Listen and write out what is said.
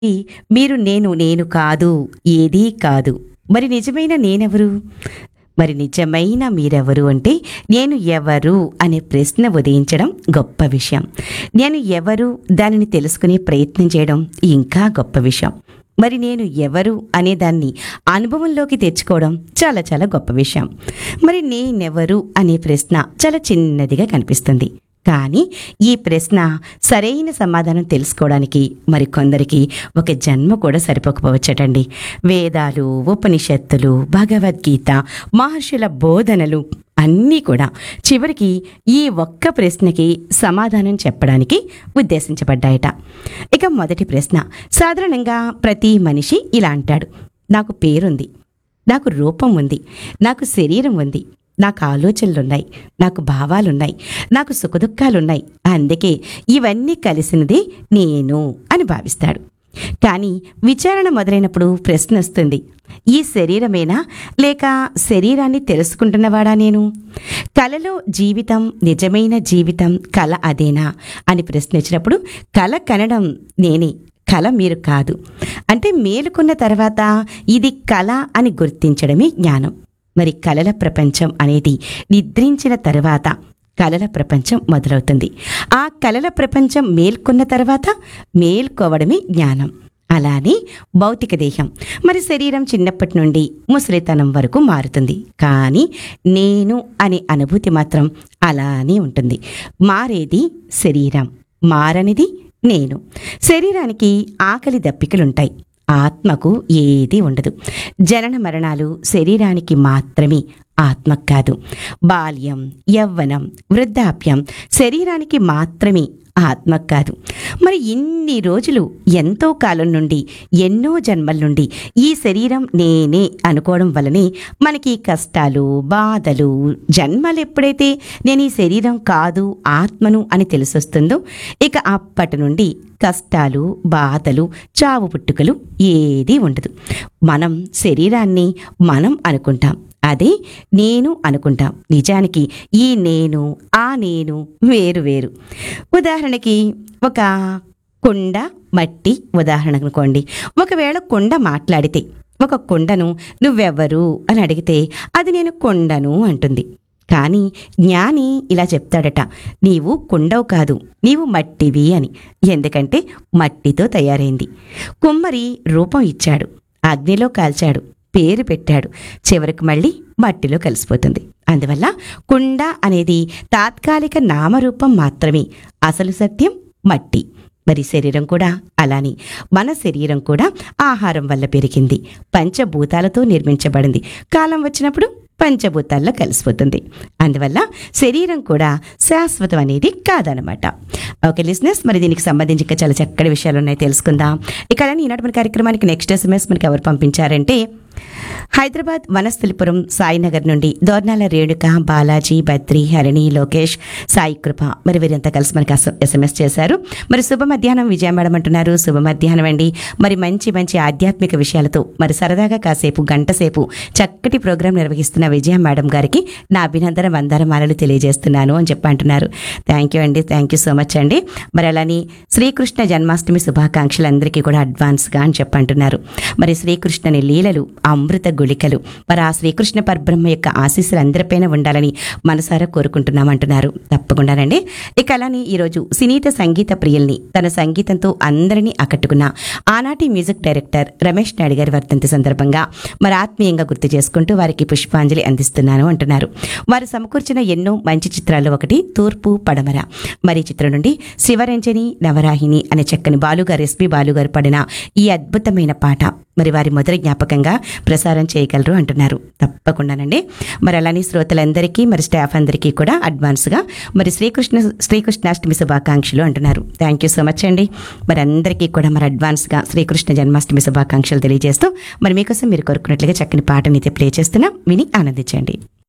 ఈ మీరు నేను నేను కాదు ఏదీ కాదు మరి నిజమైన నేనెవరు మరి నిజమైన మీరెవరు అంటే నేను ఎవరు అనే ప్రశ్న ఉదయించడం గొప్ప విషయం నేను ఎవరు దానిని తెలుసుకునే ప్రయత్నం చేయడం ఇంకా గొప్ప విషయం మరి నేను ఎవరు అనే దాన్ని అనుభవంలోకి తెచ్చుకోవడం చాలా చాలా గొప్ప విషయం మరి నేనెవరు అనే ప్రశ్న చాలా చిన్నదిగా కనిపిస్తుంది కానీ ఈ ప్రశ్న సరైన సమాధానం తెలుసుకోవడానికి మరి కొందరికి ఒక జన్మ కూడా సరిపోకపోవచ్చటండి వేదాలు ఉపనిషత్తులు భగవద్గీత మహర్షుల బోధనలు అన్నీ కూడా చివరికి ఈ ఒక్క ప్రశ్నకి సమాధానం చెప్పడానికి ఉద్దేశించబడ్డాయట ఇక మొదటి ప్రశ్న సాధారణంగా ప్రతి మనిషి ఇలా అంటాడు నాకు పేరుంది నాకు రూపం ఉంది నాకు శరీరం ఉంది నాకు ఆలోచనలున్నాయి నాకు భావాలున్నాయి నాకు సుఖదుఖాలున్నాయి అందుకే ఇవన్నీ కలిసినది నేను అని భావిస్తాడు కానీ విచారణ మొదలైనప్పుడు ప్రశ్న వస్తుంది ఈ శరీరమేనా లేక శరీరాన్ని తెలుసుకుంటున్నవాడా నేను కలలో జీవితం నిజమైన జీవితం కల అదేనా అని ప్రశ్నించినప్పుడు కల కనడం నేనే కళ మీరు కాదు అంటే మేలుకున్న తర్వాత ఇది కళ అని గుర్తించడమే జ్ఞానం మరి కళల ప్రపంచం అనేది నిద్రించిన తర్వాత కళల ప్రపంచం మొదలవుతుంది ఆ కళల ప్రపంచం మేల్కొన్న తర్వాత మేల్కోవడమే జ్ఞానం అలానే భౌతిక దేహం మరి శరీరం చిన్నప్పటి నుండి ముసలితనం వరకు మారుతుంది కానీ నేను అనే అనుభూతి మాత్రం అలానే ఉంటుంది మారేది శరీరం మారనిది నేను శరీరానికి ఆకలి దప్పికలుంటాయి ఆత్మకు ఏది ఉండదు జనన మరణాలు శరీరానికి మాత్రమే ఆత్మ కాదు బాల్యం యవ్వనం వృద్ధాప్యం శరీరానికి మాత్రమే ఆత్మ కాదు మరి ఇన్ని రోజులు ఎంతో కాలం నుండి ఎన్నో జన్మల నుండి ఈ శరీరం నేనే అనుకోవడం వలనే మనకి కష్టాలు బాధలు జన్మలు ఎప్పుడైతే నేను ఈ శరీరం కాదు ఆత్మను అని తెలిసొస్తుందో ఇక అప్పటి నుండి కష్టాలు బాధలు చావు పుట్టుకలు ఏదీ ఉండదు మనం శరీరాన్ని మనం అనుకుంటాం అదే నేను అనుకుంటాం నిజానికి ఈ నేను ఆ నేను వేరు వేరు ఉదాహరణకి ఒక కుండ మట్టి ఉదాహరణ అనుకోండి ఒకవేళ కుండ మాట్లాడితే ఒక కుండను నువ్వెవరు అని అడిగితే అది నేను కొండను అంటుంది కానీ జ్ఞాని ఇలా చెప్తాడట నీవు కుండవు కాదు నీవు మట్టివి అని ఎందుకంటే మట్టితో తయారైంది కుమ్మరి రూపం ఇచ్చాడు అగ్నిలో కాల్చాడు పేరు పెట్టాడు చివరికి మళ్ళీ మట్టిలో కలిసిపోతుంది అందువల్ల కుండ అనేది తాత్కాలిక నామరూపం మాత్రమే అసలు సత్యం మట్టి మరి శరీరం కూడా అలానే మన శరీరం కూడా ఆహారం వల్ల పెరిగింది పంచభూతాలతో నిర్మించబడింది కాలం వచ్చినప్పుడు పంచభూతాల్లో కలిసిపోతుంది అందువల్ల శరీరం కూడా శాశ్వతం అనేది కాదనమాట ఓకే లిజినెస్ మరి దీనికి సంబంధించి ఇంకా చాలా చక్కటి విషయాలు ఉన్నాయి తెలుసుకుందాం ఇక అలానే ఈనాటి మన కార్యక్రమానికి నెక్స్ట్ ఎస్ఎంఎస్ మనకి ఎవరు పంపించారంటే హైదరాబాద్ వనస్థలిపురం సాయినగర్ నుండి దోర్నాల రేణుక బాలాజీ బద్రి హరిణి లోకేష్ సాయి కృప మరి వీరంతా కలిసి మనకి ఎస్ఎంఎస్ చేశారు మరి శుభ మధ్యాహ్నం విజయ మేడం అంటున్నారు శుభ మధ్యాహ్నం అండి మరి మంచి మంచి ఆధ్యాత్మిక విషయాలతో మరి సరదాగా కాసేపు గంట సేపు చక్కటి ప్రోగ్రాం నిర్వహిస్తున్న విజయ మేడం గారికి నా అభినందన వందనమాలలు తెలియజేస్తున్నాను అని చెప్పి అంటున్నారు థ్యాంక్ యూ అండి థ్యాంక్ యూ సో మచ్ అండి మరి అలానే శ్రీకృష్ణ జన్మాష్టమి శుభాకాంక్షలు అందరికీ కూడా అడ్వాన్స్గా అని చెప్పి అంటున్నారు మరి శ్రీకృష్ణని లీలలు అమృత గుళికలు మరి ఆ శ్రీకృష్ణ పరబ్రహ్మ యొక్క ఆశీస్సులు అందరిపైన ఉండాలని మనసారా కోరుకుంటున్నామంటున్నారు తప్పకుండానండి ఇక అలానే ఈరోజు సినీత సంగీత ప్రియుల్ని తన సంగీతంతో అందరినీ ఆకట్టుకున్న ఆనాటి మ్యూజిక్ డైరెక్టర్ రమేష్ నాయుడు గారి వర్ధంతి సందర్భంగా మరి ఆత్మీయంగా గుర్తు చేసుకుంటూ వారికి పుష్పాంజలి అందిస్తున్నాను అంటున్నారు వారు సమకూర్చిన ఎన్నో మంచి చిత్రాల్లో ఒకటి తూర్పు పడమర మరి ఈ చిత్రం నుండి శివరంజని నవరాహిని అనే చక్కని బాలుగారు ఎస్పి బాలుగారు పడిన ఈ అద్భుతమైన పాట మరి వారి మొదటి జ్ఞాపకంగా ప్రసారం చేయగలరు అంటున్నారు తప్పకుండానండి మరి అలానే శ్రోతలందరికీ మరి స్టాఫ్ అందరికీ కూడా అడ్వాన్స్గా మరి శ్రీకృష్ణ శ్రీకృష్ణాష్టమి శుభాకాంక్షలు అంటున్నారు థ్యాంక్ యూ సో మచ్ అండి మరి అందరికీ కూడా మరి అడ్వాన్స్గా శ్రీకృష్ణ జన్మాష్టమి శుభాకాంక్షలు తెలియజేస్తూ మరి మీకోసం మీరు కోరుకున్నట్లుగా చక్కని పాటని అయితే ప్లే చేస్తున్నా విని ఆనందించండి